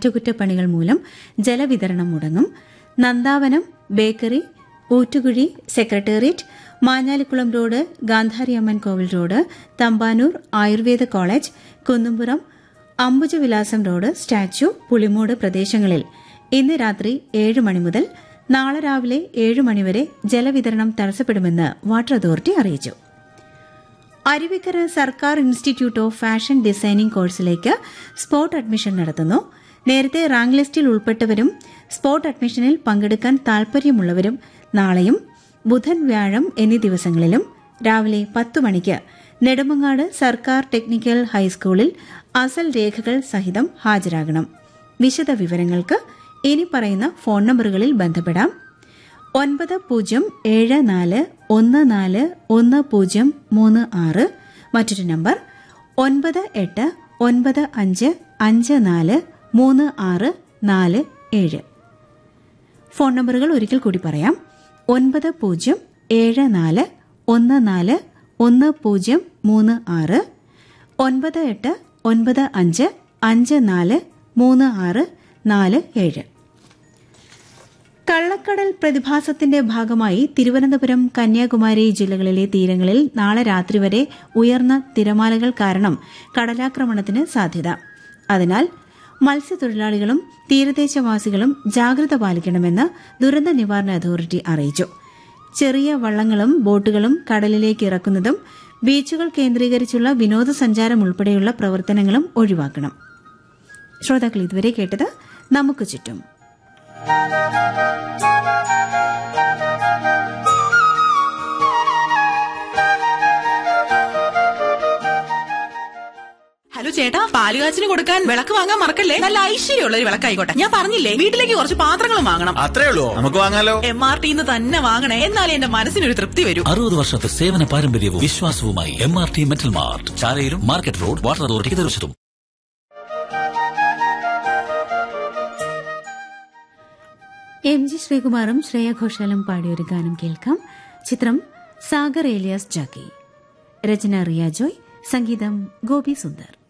അറ്റകുറ്റപ്പണികൾ മൂലം ജലവിതരണം മുടങ്ങും Nandavanam bakery Oottukuzhi secretariat Manjalikulam road Gandhariamman Kovil road Thampanoor Ayurveda college Kunnumpuram Ambujavilasam road statue Pulimood പ്രദേശങ്ങളിൽ ഇന്ന് രാത്രി ഏഴ് മണി മുതൽ നാളെ രാവിലെ ഏഴ് മണിവരെ ജലവിതരണം തടസ്സപ്പെടുമെന്ന് വാട്ടർ അതോറിറ്റി അറിയിച്ചു അരുവിക്കര സർക്കാർ ഇൻസ്റ്റിറ്റ്യൂട്ട് ഓഫ് ഫാഷൻ ഡിസൈനിംഗ് കോഴ്സിലേക്ക് സ്പോട്ട് അഡ്മിഷൻ നടത്തുന്നു നേരത്തെ റാങ്ക് ലിസ്റ്റിൽ ഉൾപ്പെട്ടവരും സ്പോട്ട് അഡ്മിഷനിൽ പങ്കെടുക്കാൻ താൽപര്യമുള്ളവരും നാളെയും ബുധൻ വ്യാഴം എന്നീ ദിവസങ്ങളിലും രാവിലെ പത്ത് മണിക്ക് നെടുമങ്ങാട് സർക്കാർ ടെക്നിക്കൽ ഹൈസ്കൂളിൽ അസൽ രേഖകൾ സഹിതം ഹാജരാകണം വിശദ വിവരങ്ങൾക്ക് ഇനി പറയുന്ന ഫോൺ നമ്പറുകളിൽ ബന്ധപ്പെടാം ഒൻപത് പൂജ്യം ഏഴ് നാല് ഒന്ന് നാല് ഒന്ന് പൂജ്യം മൂന്ന് ആറ് മറ്റൊരു നമ്പർ ഒൻപത് എട്ട് ഒൻപത് അഞ്ച് അഞ്ച് നാല് മൂന്ന് ആറ് നാല് ഏഴ് ഫോൺ നമ്പറുകൾ ഒരിക്കൽ കൂടി പറയാം ഒൻപത് പൂജ്യം ഏഴ് നാല് ഒന്ന് നാല് ഒന്ന് പൂജ്യം മൂന്ന് ആറ് ഒൻപത് എട്ട് ഒൻപത് അഞ്ച് അഞ്ച് നാല് മൂന്ന് ആറ് നാല് ഏഴ് കള്ളക്കടൽ പ്രതിഭാസത്തിന്റെ ഭാഗമായി തിരുവനന്തപുരം കന്യാകുമാരി ജില്ലകളിലെ തീരങ്ങളിൽ നാളെ രാത്രി വരെ ഉയർന്ന തിരമാലകൾ കാരണം കടലാക്രമണത്തിന് സാധ്യത അതിനാൽ മത്സ്യത്തൊഴിലാളികളും തീരദേശവാസികളും ജാഗ്രത പാലിക്കണമെന്ന് ദുരന്ത നിവാരണ അതോറിറ്റി അറിയിച്ചു ചെറിയ വള്ളങ്ങളും ബോട്ടുകളും കടലിലേക്ക് ഇറക്കുന്നതും ബീച്ചുകൾ കേന്ദ്രീകരിച്ചുള്ള വിനോദസഞ്ചാരം ഉൾപ്പെടെയുള്ള പ്രവർത്തനങ്ങളും ഒഴിവാക്കണം ശ്രോതാക്കൾ ഇതുവരെ കേട്ടത് നമുക്ക് ചുറ്റും ഹലോ ചേട്ടാ പാലുകാച്ചിന് കൊടുക്കാൻ വിളക്ക് വാങ്ങാൻ മറക്കല്ലേ നല്ല ഐശ്വര്യമുള്ള ഒരു വിളക്കായിക്കോട്ടെ ഞാൻ പറഞ്ഞില്ലേ വീട്ടിലേക്ക് കുറച്ച് പാത്രങ്ങളും വാങ്ങണം അത്രേ ഉള്ളൂ നമുക്ക് വാങ്ങാലോ എം ആർ ടിന്ന് തന്നെ വാങ്ങണേ എന്നാലേ എന്റെ മനസ്സിനൊരു തൃപ്തി വരൂ അറുപത് വർഷത്തെ സേവന പാരമ്പര്യവും വിശ്വാസവുമായി M R T metal mart ചാലയിലും മാർക്കറ്റ് റോഡ് വാട്ടർ അതോറിറ്റിക്ക് തീർച്ചയായിട്ടും എം ജി ശ്രീകുമാറും ശ്രേയ ഘോഷാലും പാടിയൊരു ഗാനം കേൾക്കാം ചിത്രം സാഗർ ഏലിയാസ് ജാക്കി രചന റിയ ജോയ് സംഗീതം ഗോപി സുന്ദർ